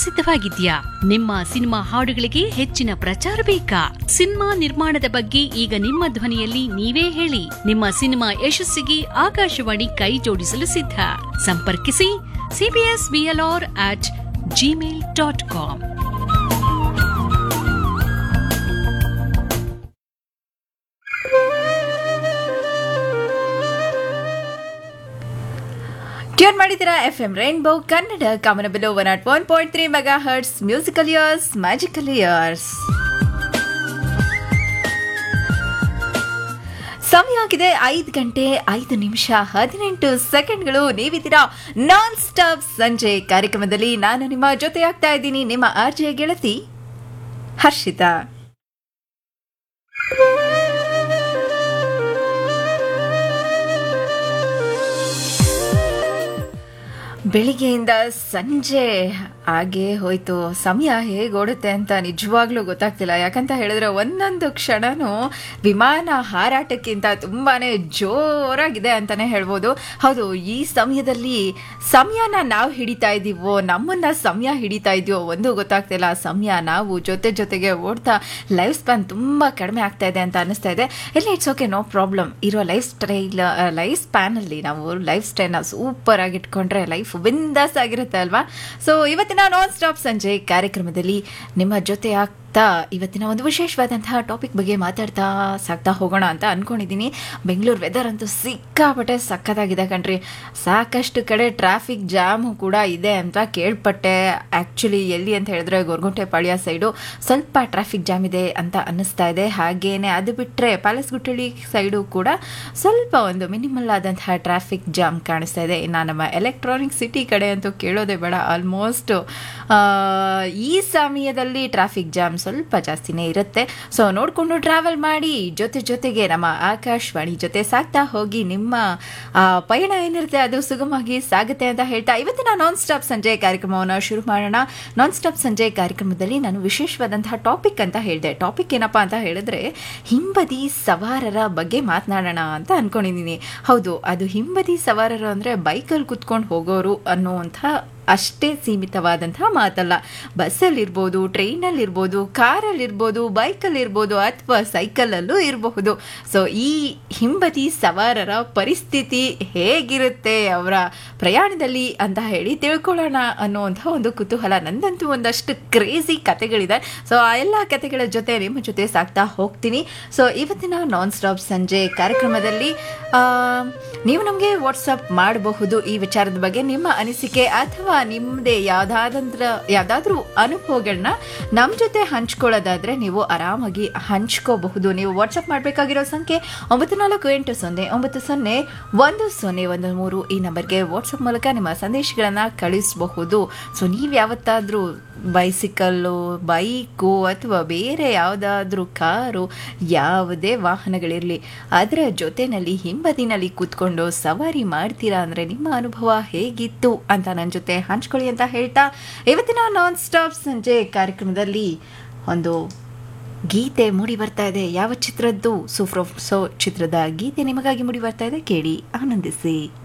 ಸಿದ್ಧವಾಗಿದ್ಯಾ ನಿಮ್ಮ ಸಿನಿಮಾ ಹಾಡುಗಳಿಗೆ ಹೆಚ್ಚಿನ ಪ್ರಚಾರ ಬೇಕಾ ಸಿನಿಮಾ ನಿರ್ಮಾಣದ ಬಗ್ಗೆ ಈಗ ನಿಮ್ಮ ಧ್ವನಿಯಲ್ಲಿ ನೀವೇ ಹೇಳಿ ನಿಮ್ಮ ಸಿನಿಮಾ ಯಶಸ್ಸಿಗೆ ಆಕಾಶವಾಣಿ ಕೈ ಜೋಡಿಸಲು ಸಿದ್ಧ ಸಂಪರ್ಕಿಸಿ CBS BLR at Gmail dot com tune ಮಾಡಿದ್ದೀರಾ F M rainbow Kannada Kamanabillu one not one point three megahertz musical years magical years ಸಮಯ ಆಗಿದೆ ಐದು ಗಂಟೆ ಐದು ನಿಮಿಷ ಹದಿನೆಂಟು ಸೆಕೆಂಡ್ಗಳು ನೀವಿದ್ದೀರಾ ನಾನ್ ಸ್ಟಾಪ್ ಸಂಜೆ ಕಾರ್ಯಕ್ರಮದಲ್ಲಿ ನಾನು ನಿಮ್ಮ ಜೊತೆ ಆಗ್ತಾ ಇದ್ದೀನಿ ನಿಮ್ಮ ಆರ್ಜೆ ಗೆಳತಿ ಹರ್ಷಿತಾ ಬೆಳಿಗ್ಗೆಯಿಂದ ಸಂಜೆ ಹಾಗೆ ಹೋಯ್ತು ಸಮಯ ಹೇಗೆ ಓಡುತ್ತೆ ಅಂತ ನಿಜವಾಗ್ಲೂ ಗೊತ್ತಾಗ್ತಿಲ್ಲ ಯಾಕಂತ ಹೇಳಿದ್ರೆ ಒಂದೊಂದು ಕ್ಷಣನೂ ವಿಮಾನ ಹಾರಾಟಕ್ಕಿಂತ ತುಂಬಾನೇ ಜೋರಾಗಿದೆ ಅಂತಾನೆ ಹೇಳ್ಬೋದು ಹೌದು ಈ ಸಮಯದಲ್ಲಿ ಸಮಯನ ನಾವು ಹಿಡಿತಾ ಇದ್ದೀವೋ ನಮ್ಮನ್ನ ಸಮಯ ಹಿಡಿತಾ ಇದೆಯೋ ಒಂದು ಗೊತ್ತಾಗ್ತಿಲ್ಲ ಸಮಯ ನಾವು ಜೊತೆ ಜೊತೆಗೆ ಓಡ್ತಾ ಲೈಫ್ ಸ್ಪ್ಯಾನ್ ತುಂಬ ಕಡಿಮೆ ಆಗ್ತಾ ಇದೆ ಅಂತ ಅನಿಸ್ತಾ ಇದೆ ಎಲ್ಲ ಇಟ್ಸ್ ಓಕೆ ನೋ ಪ್ರಾಬ್ಲಮ್ ಇರೋ ಲೈಫ್ ಸ್ಟೈಲ್ ಲೈಫ್ ಸ್ಪ್ಯಾನಲ್ಲಿ ನಾವು ಲೈಫ್ ಸ್ಟೈಲ್ನ ಸೂಪರ್ ಆಗಿ ಇಟ್ಕೊಂಡ್ರೆ ಲೈಫ್ ಬಿಂದಾಸ್ ಆಗಿರುತ್ತೆ ಅಲ್ವಾ ಸೊ ಇವತ್ತಿನ ನಾನ್ ಸ್ಟಾಪ್ ಸಂಜೆ ಕಾರ್ಯಕ್ರಮದಲ್ಲಿ ನಿಮ್ಮ ಜೊತೆ ಆಗ್ತಾ ಇವತ್ತಿನ ಒಂದು ವಿಶೇಷವಾದಂತಹ ಟಾಪಿಕ್ ಬಗ್ಗೆ ಮಾತಾಡ್ತಾ ಸಾಕ್ತಾ ಹೋಗೋಣ ಅಂತ ಅನ್ಕೊಂಡಿದ್ದೀನಿ ಬೆಂಗಳೂರು ವೆದರ್ ಅಂತೂ ಸಿಕ್ಕಾಪಟ್ಟೆ ಸಖತ್ತಾಗಿದೆ ಕಣ್ರಿ ಸಾಕಷ್ಟು ಕಡೆ ಟ್ರಾಫಿಕ್ ಜಾಮು ಕೂಡ ಇದೆ ಅಂತ ಕೇಳ್ಪಟ್ಟೆ ಆ್ಯಕ್ಚುಲಿ ಎಲ್ಲಿ ಅಂತ ಹೇಳಿದ್ರೆ ಗೊರಗುಂಟೆ ಪಾಳ್ಯ ಸೈಡು ಸ್ವಲ್ಪ ಟ್ರಾಫಿಕ್ ಜಾಮ್ ಇದೆ ಅಂತ ಅನ್ನಿಸ್ತಾ ಇದೆ ಹಾಗೇನೆ ಅದು ಬಿಟ್ಟರೆ ಪ್ಯಾಲೇಸ್ ಗುಟ್ಟಳ್ಳಿ ಸೈಡು ಕೂಡ ಸ್ವಲ್ಪ ಒಂದು ಮಿನಿಮಲ್ ಆದಂತಹ ಟ್ರಾಫಿಕ್ ಜಾಮ್ ಕಾಣಿಸ್ತಾ ಇದೆ ಇನ್ನು ನಮ್ಮ ಎಲೆಕ್ಟ್ರಾನಿಕ್ ಸಿಟಿ ಕಡೆ ಅಂತೂ ಕೇಳೋದೇ ಬೇಡ ಆಲ್ಮೋಸ್ಟ್ ಈ ಸಮಯದಲ್ಲಿ ಟ್ರಾಫಿಕ್ ಜಾಮ್ ಸ್ವಲ್ಪ ಜಾಸ್ತಿನೇ ಇರುತ್ತೆ ಸೊ ನೋಡಿಕೊಂಡು ಟ್ರಾವೆಲ್ ಮಾಡಿ ಜೊತೆ ಜೊತೆಗೆ ನಮ್ಮ ಆಕಾಶವಾಣಿ ಜೊತೆ ಸಾಕ್ತಾ ಹೋಗಿ ನಿಮ್ಮ ಆ, ಪಯಣ ಏನಿರುತ್ತೆ ಅದು ಸುಗಮವಾಗಿ ಸಾಗುತ್ತೆ ಅಂತ ಹೇಳ್ತಾ ಇವತ್ತಿನ ನಾನ್ ಸ್ಟಾಪ್ ಸಂಜೆ ಕಾರ್ಯಕ್ರಮವನ್ನು ಶುರು ಮಾಡೋಣ ನಾನ್ ಸ್ಟಾಪ್ ಸಂಜೆ ಕಾರ್ಯಕ್ರಮದಲ್ಲಿ ನಾನು ವಿಶೇಷವಾದಂತಹ ಟಾಪಿಕ್ ಅಂತ ಹೇಳಿದೆ ಟಾಪಿಕ್ ಏನಪ್ಪಾ ಅಂತ ಹೇಳಿದ್ರೆ ಹಿಂಬದಿ ಸವಾರರ ಬಗ್ಗೆ ಮಾತನಾಡೋಣ ಅಂತ ಅನ್ಕೊಂಡಿದ್ದೀನಿ ಹೌದು ಅದು ಹಿಂಬದಿ ಸವಾರರು ಅಂದರೆ ಬೈಕಲ್ಲಿ ಕುತ್ಕೊಂಡು ಹೋಗೋರು ಅನ್ನುವಂಥ ಅಷ್ಟೇ ಸೀಮಿತವಾದಂತಹ ಮಾತಲ್ಲ ಬಸ್ಸಲ್ಲಿರ್ಬೋದು ಟ್ರೈನಲ್ಲಿರ್ಬೋದು ಕಾರಲ್ಲಿರ್ಬೋದು ಬೈಕಲ್ಲಿರ್ಬೋದು ಅಥವಾ ಸೈಕಲಲ್ಲೂ ಇರಬಹುದು ಸೊ ಈ ಹಿಂಬದಿ ಸವಾರರ ಪರಿಸ್ಥಿತಿ ಹೇಗಿರುತ್ತೆ ಅವರ ಪ್ರಯಾಣದಲ್ಲಿ ಅಂತ ಹೇಳಿ ತಿಳ್ಕೊಳ್ಳೋಣ ಅನ್ನುವಂಥ ಒಂದು ಕುತೂಹಲ ನಂದಂತೂ ಒಂದಷ್ಟು ಕ್ರೇಜಿ ಕತೆಗಳಿದೆ ಸೊ ಆ ಎಲ್ಲ ಕತೆಗಳ ಜೊತೆ ನಿಮ್ಮ ಜೊತೆ ಸಾಕ್ತಾ ಹೋಗ್ತೀನಿ ಸೊ ಇವತ್ತಿನ ನಾನ್ ಸ್ಟಾಪ್ ಸಂಜೆ ಕಾರ್ಯಕ್ರಮದಲ್ಲಿ ಆ, ನೀವು ನಮಗೆ ವಾಟ್ಸಪ್ ಮಾಡಬಹುದು ಈ ವಿಚಾರದ ಬಗ್ಗೆ ನಿಮ್ಮ ಅನಿಸಿಕೆ ಅಥವಾ ನಿಮ್ಮದೇ ಯಾವುದಾದಂದ್ರ ಯಾವುದಾದ್ರೂ ಅನುಭವಗಳನ್ನ ನಮ್ಮ ಜೊತೆ ಹಂಚ್ಕೊಳ್ಳೋದಾದ್ರೆ ನೀವು ಆರಾಮಾಗಿ ಹಂಚ್ಕೋಬಹುದು ನೀವು ವಾಟ್ಸಪ್ ಮಾಡಬೇಕಾಗಿರೋ ಸಂಖ್ಯೆ ಒಂಬತ್ತು ನಾಲ್ಕು ಎಂಟು ಸೊನ್ನೆ ಒಂಬತ್ತು ಸೊನ್ನೆ ಒಂದು ಸೊನ್ನೆ ಒಂದು ಮೂರು ಈ ನಂಬರ್ಗೆ ವಾಟ್ಸಪ್ ಮೂಲಕ ನಿಮ್ಮ ಸಂದೇಶಗಳನ್ನು ಕಳಿಸಬಹುದು ಸೊ ನೀವು ಯಾವತ್ತಾದರೂ ಬೈಸಿಕಲ್ಲು ಬೈಕು ಅಥವಾ ಬೇರೆ ಯಾವುದಾದ್ರೂ ಕಾರು ಯಾವುದೇ ವಾಹನಗಳಿರಲಿ ಅದರ ಜೊತೆನಲ್ಲಿ ಹಿಂಬದಿನಲ್ಲಿ ಕೂತ್ಕೊಂಡು ಸವಾರಿ ಮಾಡ್ತೀರಾ ಅಂದರೆ ನಿಮ್ಮ ಅನುಭವ ಹೇಗಿತ್ತು ಅಂತ ನನ್ನ ಜೊತೆ ಹಂಚ್ಕೊಳ್ಳಿ ಅಂತ ಹೇಳ್ತಾ ಇವತ್ತಿನ ನಾನ್ ಸ್ಟಾಪ್ ಸಂಜೆ ಕಾರ್ಯಕ್ರಮದಲ್ಲಿ ಒಂದು ಗೀತೆ ಮೂಡಿ ಬರ್ತಾ ಇದೆ ಯಾವ ಚಿತ್ರದ್ದು ಸೂಫ್ರೋ ಸೊ ಚಿತ್ರದ ಗೀತೆ ನಿಮಗಾಗಿ ಮೂಡಿ ಬರ್ತಾ ಇದೆ ಕೇಳಿ ಆನಂದಿಸಿ